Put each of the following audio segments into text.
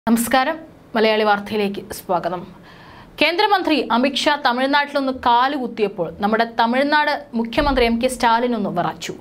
നമസ്കാരം മലയാളി വാർത്തയിലേക്ക് സ്വാഗതം കേന്ദ്രമന്ത്രി അമിത്ഷാ തമിഴ്നാട്ടിലൊന്ന് കാലുകുത്തിയപ്പോൾ നമ്മുടെ തമിഴ്നാട് മുഖ്യമന്ത്രി എം കെ സ്റ്റാലിൻ ഒന്ന് വിറച്ചു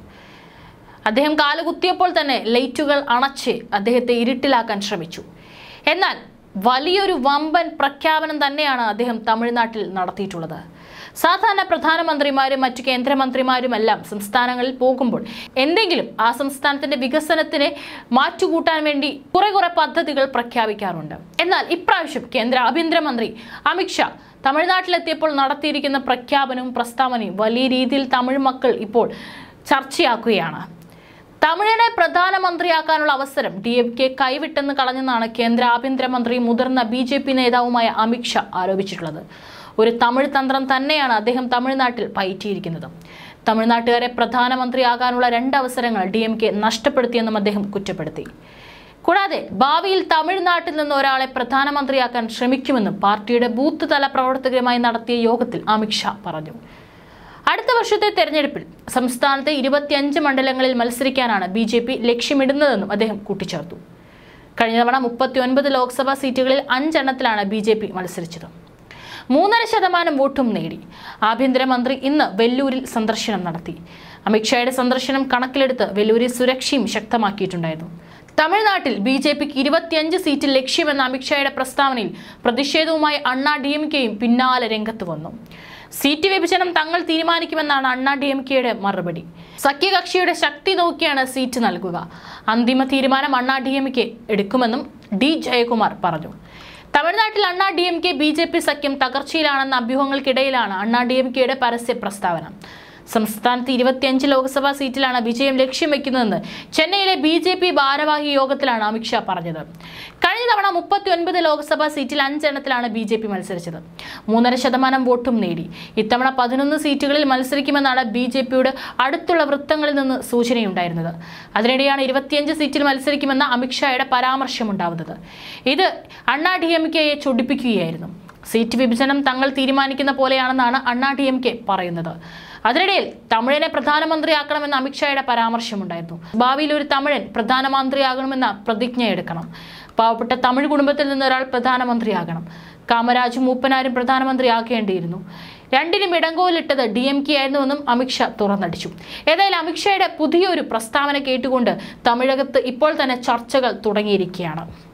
അദ്ദേഹം കാലുകുത്തിയപ്പോൾ തന്നെ ലൈറ്റുകൾ അണച്ച് അദ്ദേഹത്തെ ഇരുട്ടിലാക്കാൻ ശ്രമിച്ചു എന്നാൽ വലിയൊരു വമ്പൻ പ്രഖ്യാപനം തന്നെയാണ് അദ്ദേഹം തമിഴ്നാട്ടിൽ നടത്തിയിട്ടുള്ളത് സാധാരണ പ്രധാനമന്ത്രിമാരും മറ്റു കേന്ദ്രമന്ത്രിമാരുമെല്ലാം സംസ്ഥാനങ്ങളിൽ പോകുമ്പോൾ എന്തെങ്കിലും ആ സംസ്ഥാനത്തിന്റെ വികസനത്തിന് മാറ്റുകൂട്ടാൻ വേണ്ടി കുറെ കുറെ പദ്ധതികൾ പ്രഖ്യാപിക്കാറുണ്ട് എന്നാൽ ഇപ്രാവശ്യം കേന്ദ്ര ആഭ്യന്തരമന്ത്രി അമിത്ഷാ തമിഴ്നാട്ടിലെത്തിയപ്പോൾ നടത്തിയിരിക്കുന്ന പ്രഖ്യാപനവും പ്രസ്താവനയും വലിയ രീതിയിൽ തമിഴ് മക്കൾ ഇപ്പോൾ ചർച്ചയാക്കുകയാണ് തമിഴിനെ പ്രധാനമന്ത്രിയാക്കാനുള്ള അവസരം ഡി എം കെ കൈവിട്ടെന്ന് കളഞ്ഞെന്നാണ് കേന്ദ്ര ആഭ്യന്തരമന്ത്രി മുതിർന്ന ബി ജെ പി നേതാവുമായ അമിത്ഷാ ആരോപിച്ചിട്ടുള്ളത് ഒരു തമിഴ് തന്ത്രം തന്നെയാണ് അദ്ദേഹം തമിഴ്നാട്ടിൽ പയറ്റിയിരിക്കുന്നത് തമിഴ്നാട്ടുകാരെ പ്രധാനമന്ത്രിയാകാനുള്ള രണ്ട് അവസരങ്ങൾ ഡി എം കെ നഷ്ടപ്പെടുത്തിയെന്നും അദ്ദേഹം കുറ്റപ്പെടുത്തി കൂടാതെ ഭാവിയിൽ തമിഴ്നാട്ടിൽ നിന്ന് ഒരാളെ പ്രധാനമന്ത്രിയാക്കാൻ ശ്രമിക്കുമെന്നും പാർട്ടിയുടെ ബൂത്ത് തല പ്രവർത്തകരുമായി നടത്തിയ യോഗത്തിൽ അമിത്ഷാ പറഞ്ഞു അടുത്ത വർഷത്തെ തെരഞ്ഞെടുപ്പിൽ സംസ്ഥാനത്തെ ഇരുപത്തിയഞ്ച് മണ്ഡലങ്ങളിൽ മത്സരിക്കാനാണ് ബി ജെ പി ലക്ഷ്യമിടുന്നതെന്നും അദ്ദേഹം കൂട്ടിച്ചേർത്തു കഴിഞ്ഞ തവണ മുപ്പത്തിയൊൻപത് ലോക്സഭാ സീറ്റുകളിൽ അഞ്ചെണ്ണത്തിലാണ് ബി ജെ പി മത്സരിച്ചത് മൂന്നര ശതമാനം വോട്ടും നേടി ആഭ്യന്തരമന്ത്രി ഇന്ന് വെല്ലൂരിൽ സന്ദർശനം നടത്തി അമിത്ഷായുടെ സന്ദർശനം കണക്കിലെടുത്ത് വെല്ലൂരിൽ സുരക്ഷയും ശക്തമാക്കിയിട്ടുണ്ടായിരുന്നു തമിഴ്നാട്ടിൽ ബി ജെ പിക്ക് ഇരുപത്തിയഞ്ച് സീറ്റിൽ ലക്ഷ്യമെന്ന അമിത്ഷായുടെ പ്രസ്താവനയിൽ പ്രതിഷേധവുമായി അണ്ണാ ഡി എം കെയും പിന്നാലെ രംഗത്ത് വന്നു സീറ്റ് വിഭജനം തങ്ങൾ തീരുമാനിക്കുമെന്നാണ് അണ്ണാ ഡി എം കെയുടെ മറുപടി സഖ്യകക്ഷിയുടെ ശക്തി നോക്കിയാണ് സീറ്റ് നൽകുക അന്തിമ തീരുമാനം അണ്ണാ ഡി എം കെ എടുക്കുമെന്നും ഡി ജയകുമാർ പറഞ്ഞു തമിഴ്നാട്ടിൽ Anna D M K B J P സഖ്യം തകർച്ചയിലാണെന്ന അഭ്യൂഹങ്ങൾക്കിടയിലാണ് അണ്ണാ ഡി എം കെയുടെ പരസ്യ പ്രസ്താവന സംസ്ഥാനത്ത് ഇരുപത്തിയഞ്ച് ലോക്സഭാ സീറ്റിലാണ് വിജയം ലക്ഷ്യം വെക്കുന്നതെന്ന് ചെന്നൈയിലെ ബി ജെ പി ഭാരവാഹി യോഗത്തിലാണ് അമിത്ഷാ പറഞ്ഞത് കഴിഞ്ഞ തവണ മുപ്പത്തിയൊൻപത് ലോക്സഭാ സീറ്റിൽ അഞ്ചെണ്ണത്തിലാണ് ബി ജെ പി മത്സരിച്ചത് മൂന്നര ശതമാനം വോട്ടും നേടി ഇത്തവണ പതിനൊന്ന് സീറ്റുകളിൽ മത്സരിക്കുമെന്നാണ് ബി ജെ പിയുടെ അടുത്തുള്ള വൃത്തങ്ങളിൽ നിന്ന് സൂചനയുണ്ടായിരുന്നത് അതിനിടെയാണ് ഇരുപത്തിയഞ്ച് സീറ്റിൽ മത്സരിക്കുമെന്ന അമിത്ഷായുടെ പരാമർശമുണ്ടാവുന്നത് ഇത് അണ്ണാ ഡി എം കെയെ ചൊടിപ്പിക്കുകയായിരുന്നു സീറ്റ് വിഭജനം തങ്ങൾ തീരുമാനിക്കുന്ന പോലെയാണെന്നാണ് അണ്ണാ ഡി എം കെ പറയുന്നത് അതിനിടയിൽ തമിഴിനെ പ്രധാനമന്ത്രിയാക്കണമെന്ന അമിത്ഷായുടെ പരാമർശമുണ്ടായിരുന്നു ഭാവിയിൽ ഒരു തമിഴൻ പ്രധാനമന്ത്രിയാകണമെന്ന പ്രതിജ്ഞ എടുക്കണം പാവപ്പെട്ട തമിഴ് കുടുംബത്തിൽ നിന്ന് ഒരാൾ പ്രധാനമന്ത്രിയാകണം കാമരാജും മൂപ്പനാരും പ്രധാനമന്ത്രിയാക്കേണ്ടിയിരുന്നു രണ്ടിനും ഇടങ്കോലിട്ടത് ഡി എം കെ ആയിരുന്നുവെന്നും അമിത്ഷാ തുറന്നടിച്ചു ഏതായാലും അമിത്ഷായുടെ പുതിയൊരു പ്രസ്താവന കേട്ടുകൊണ്ട് തമിഴകത്ത് ഇപ്പോൾ തന്നെ ചർച്ചകൾ തുടങ്ങിയിരിക്കുകയാണ്